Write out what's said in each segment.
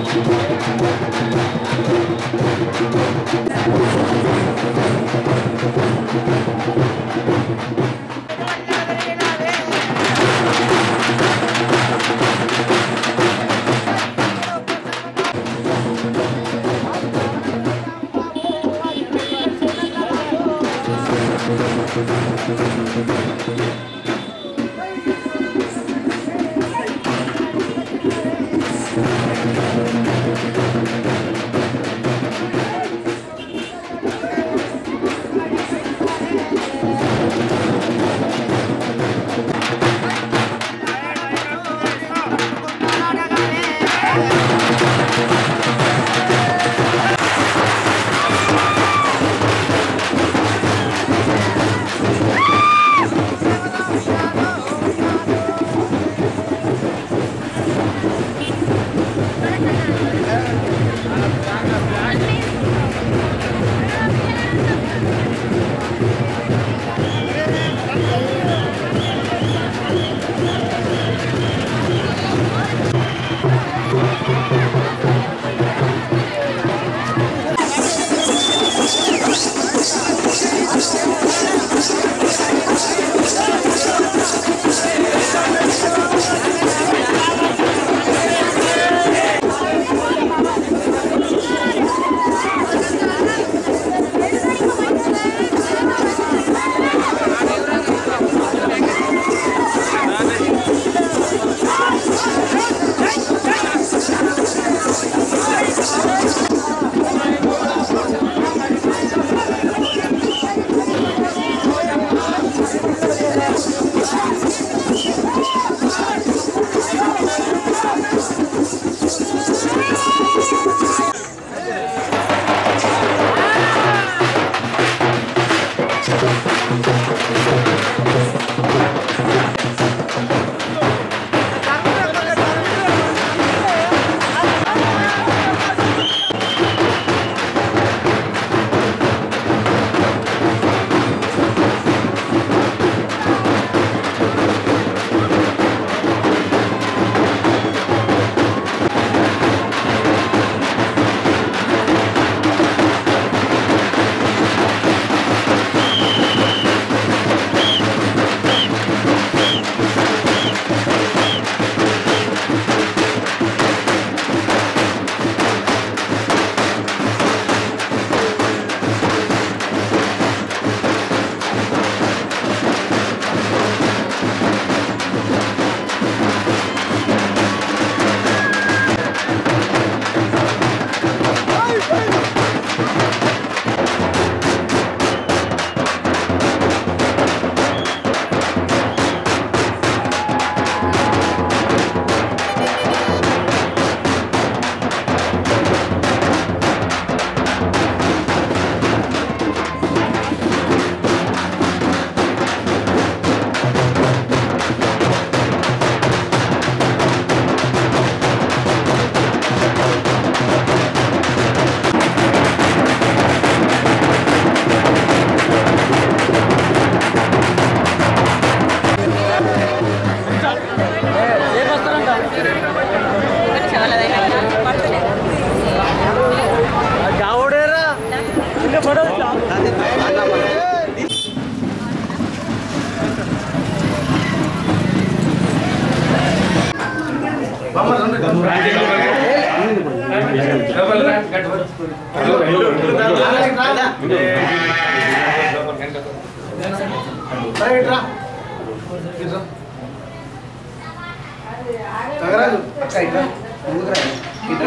తగరాజు అక్క ఇట్లా ముందుకు రా ఇట్లా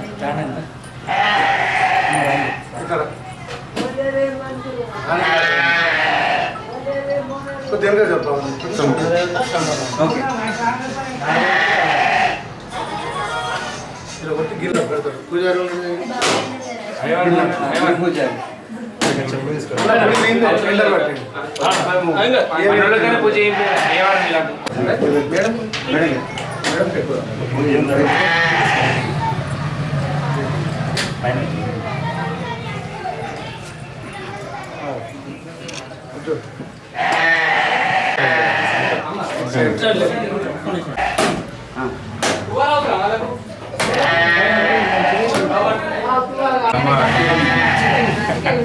ఇక్కడ కొద్దిగా చెప్పాలి ఓకే ఇలా కొట్టి గిన్నె పెడతారు పూజారి పూజారి పూజ ఏం మేడం మేడం మేడం ఎక్కువ ఆ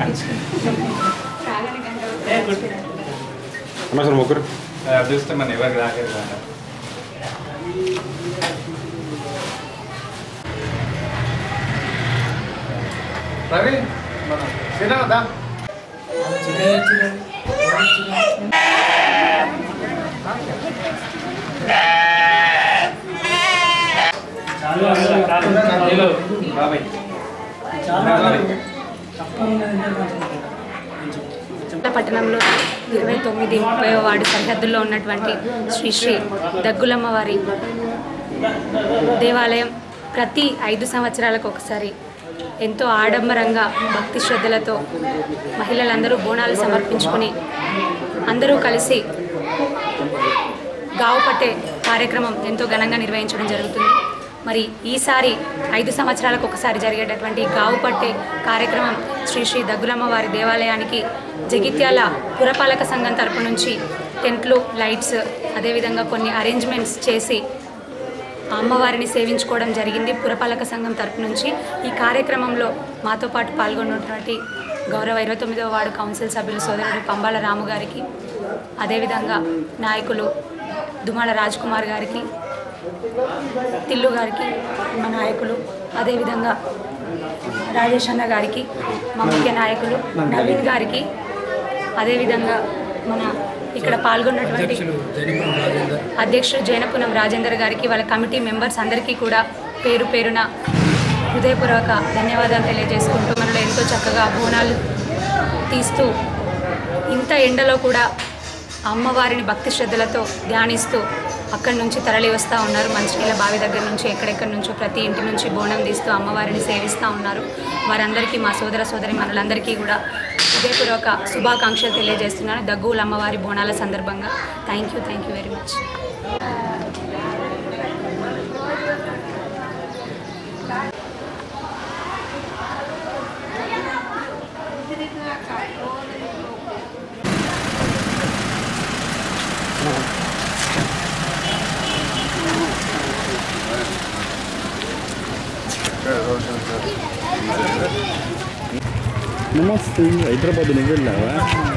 అనవసరం ముగ్గురు అదృష్టం మన ఎవరికి రాలేదు కదా రవి మన శ్రీరామ్ దా బాబాయ్ పట్టణంలో ఇరవై తొమ్మిది ముప్పై వార్డు సరిహద్దుల్లో ఉన్నటువంటి శ్రీ శ్రీ దగ్గులమ్మ వారి దేవాలయం ప్రతి ఐదు సంవత్సరాలకు ఒకసారి ఎంతో ఆడంబరంగా భక్తి శ్రద్ధలతో మహిళలందరూ బోనాలు సమర్పించుకొని అందరూ కలిసి గావు పట్టే కార్యక్రమం ఎంతో ఘనంగా నిర్వహించడం జరుగుతుంది మరి ఈసారి ఐదు సంవత్సరాలకు ఒకసారి జరిగేటటువంటి గావు పట్టే కార్యక్రమం శ్రీ శ్రీ దగ్గులమ్మ వారి దేవాలయానికి జగిత్యాల పురపాలక సంఘం తరపు నుంచి టెంట్లు లైట్స్ అదేవిధంగా కొన్ని అరేంజ్మెంట్స్ చేసి ఆ అమ్మవారిని సేవించుకోవడం జరిగింది పురపాలక సంఘం తరపు నుంచి ఈ కార్యక్రమంలో మాతో పాటు పాల్గొన్నటువంటి గౌరవ ఇరవై తొమ్మిదవ వార్డు కౌన్సిల్ సభ్యులు సోదరుడు పంబాల రాము గారికి అదేవిధంగా నాయకులు దుమాల రాజ్ కుమార్ గారికి తిల్లు గారికి మా నాయకులు అదేవిధంగా రాజేష్ అన్న గారికి మా ముఖ్య నాయకులు నవీన్ గారికి అదేవిధంగా మన ఇక్కడ పాల్గొన్నటువంటి అధ్యక్షుడు జైనపునం రాజేందర్ గారికి వాళ్ళ కమిటీ మెంబర్స్ అందరికీ కూడా పేరు పేరున హృదయపూర్వక ధన్యవాదాలు తెలియజేసుకుంటూ మనలో ఎంతో చక్కగా బోనాలు తీస్తూ ఇంత ఎండలో కూడా అమ్మవారిని భక్తి శ్రద్ధలతో ధ్యానిస్తూ అక్కడి నుంచి తరలి వస్తూ ఉన్నారు మంచినీళ్ళ బావి దగ్గర నుంచి ఎక్కడెక్కడి నుంచో ప్రతి ఇంటి నుంచి బోనం తీస్తూ అమ్మవారిని సేవిస్తూ ఉన్నారు వారందరికీ మా సోదర సోదరి మనులందరికీ కూడా హృదయపూర్వక శుభాకాంక్షలు తెలియజేస్తున్నాను దగ్గుల అమ్మవారి బోనాల సందర్భంగా thank you thank you very much నమస్తే హైదరాబాద్ నువ్వు వెళ్ళావా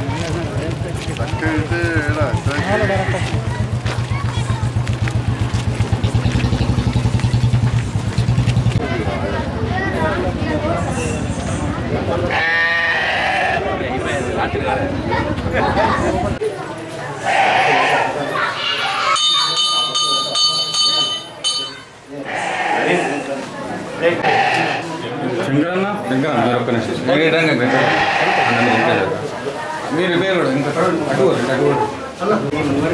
శంకరన్న శంకరన్న మీరు ఒక్క నిమిషం మీరు ఇటు రండి, ఇక్కడ. అన్న, మీరు ఇక్కడ రండి. మీరు ఇవే కూడా ఇంకా అటు పోండి, అటు పోండి.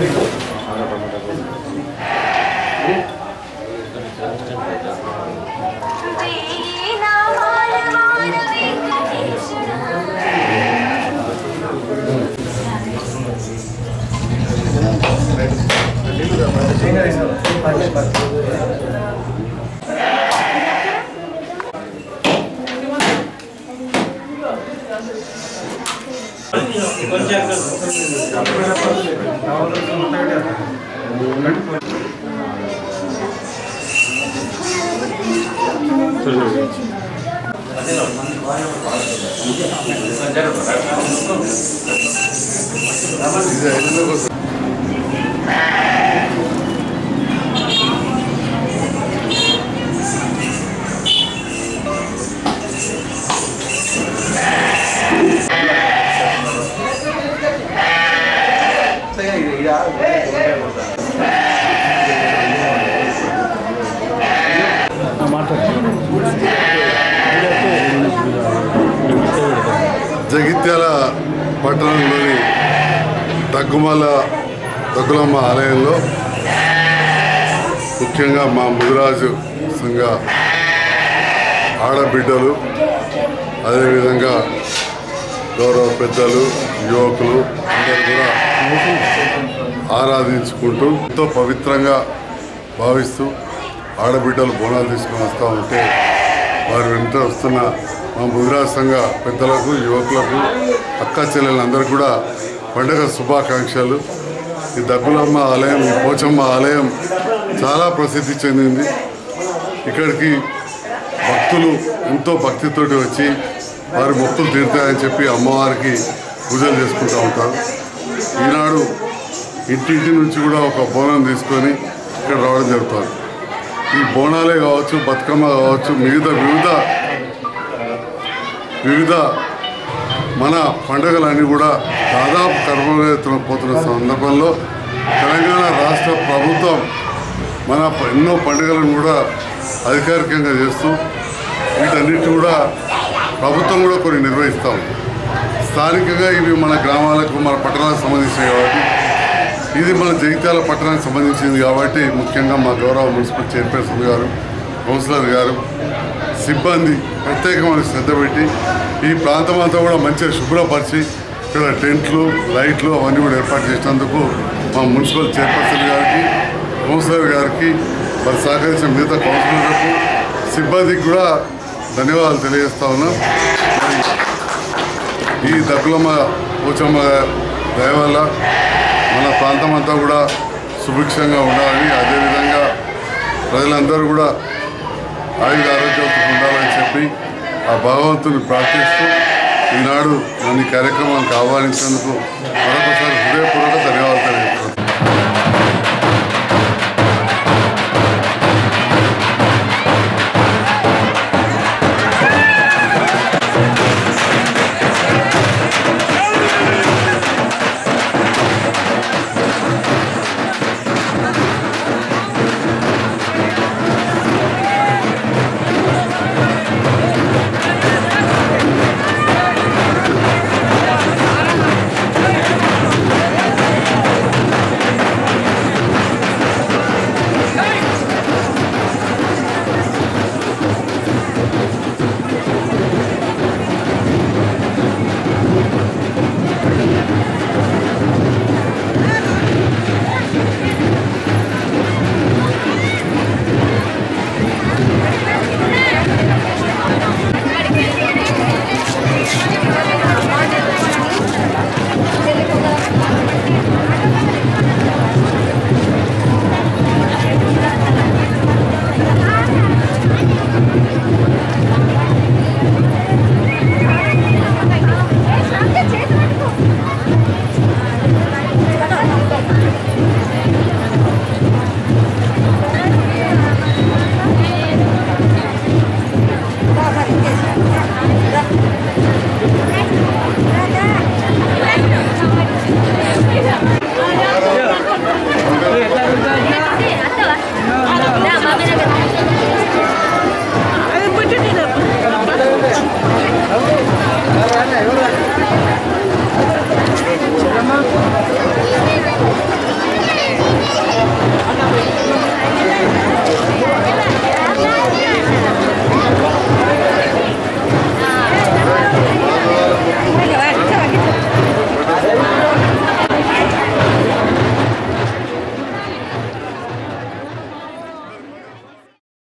జగిత్యాల పట్టణంలోని దగ్గుమల దగ్గులమ్మ ఆలయంలో ముఖ్యంగా మా ముదిరాజు సంఘ ఆడబిడ్డలు అదేవిధంగా గౌరవ పెద్దలు యువకులు అందరూ కూడా ఆరాధించుకుంటూ ఎంతో పవిత్రంగా భావిస్తూ ఆడబిడ్డలు బోనాలు తీసుకొని వస్తూ ఉంటే వారి వెంట వస్తున్న మా ముదిరాజ్ సంఘ పెద్దలకు యువకులకు అక్క చెల్లెలందరూ కూడా పండగ శుభాకాంక్షలు ఈ దగ్గులమ్మ ఆలయం ఈ పోచమ్మ ఆలయం చాలా ప్రసిద్ధి చెందింది ఇక్కడికి భక్తులు ఎంతో భక్తితోటి వచ్చి వారి మొక్కులు తీరుతాయని చెప్పి అమ్మవారికి పూజలు చేసుకుంటూ ఉంటారు ఈనాడు ఇంటింటి నుంచి కూడా ఒక బోనం తీసుకొని ఇక్కడ రావడం జరుగుతుంది ఈ బోనాలే కావచ్చు బతుకమ్మ కావచ్చు మిగతా వివిధ వివిధ మన పండుగలన్నీ కూడా దాదాపు కర్మవేత్తన పోతున్న సందర్భంలో తెలంగాణ రాష్ట్ర ప్రభుత్వం మన ప- ఎన్నో పండుగలను కూడా అధికారికంగా చేస్తూ వీటన్నిటి కూడా ప్రభుత్వం కూడా కొన్ని నిర్వహిస్తాం స్థానికంగా ఇవి మన గ్రామాలకు మన పట్టణాలకు సంబంధించినవి కాబట్టి ఇది మన జగిత్యాల పట్టణానికి సంబంధించింది కాబట్టి ముఖ్యంగా మా గౌరవ మున్సిపల్ చైర్పర్సన్ గారు కౌన్సిలర్ గారు సిబ్బంది ప్రత్యేకమైన శ్రద్ధ పెట్టి ఈ ప్రాంతం అంతా కూడా మంచిగా శుభ్రపరిచి ఇక్కడ టెంట్లు లైట్లు అవన్నీ కూడా ఏర్పాటు చేసినందుకు మా మున్సిపల్ చైర్పర్సన్ గారికి కౌన్సిలర్ గారికి మరి సహకరించిన మిగతా కౌన్సిలర్లకు సిబ్బందికి కూడా ధన్యవాదాలు తెలియజేస్తా ఉన్నాం మరి ఈ దగ్గులమ్మ పోచమ్మ దయ వల్ల మన ప్రాంతం అంతా కూడా సుభిక్షంగా ఉండాలని అదేవిధంగా ప్రజలందరూ కూడా ఆయుధ ఆరోగ్యాలతో ఉండాలని చెప్పి ఆ భగవంతుని ప్రార్థిస్తూ ఈనాడు నన్ను ఈ కార్యక్రమానికి ఆహ్వానించినందుకు మరొక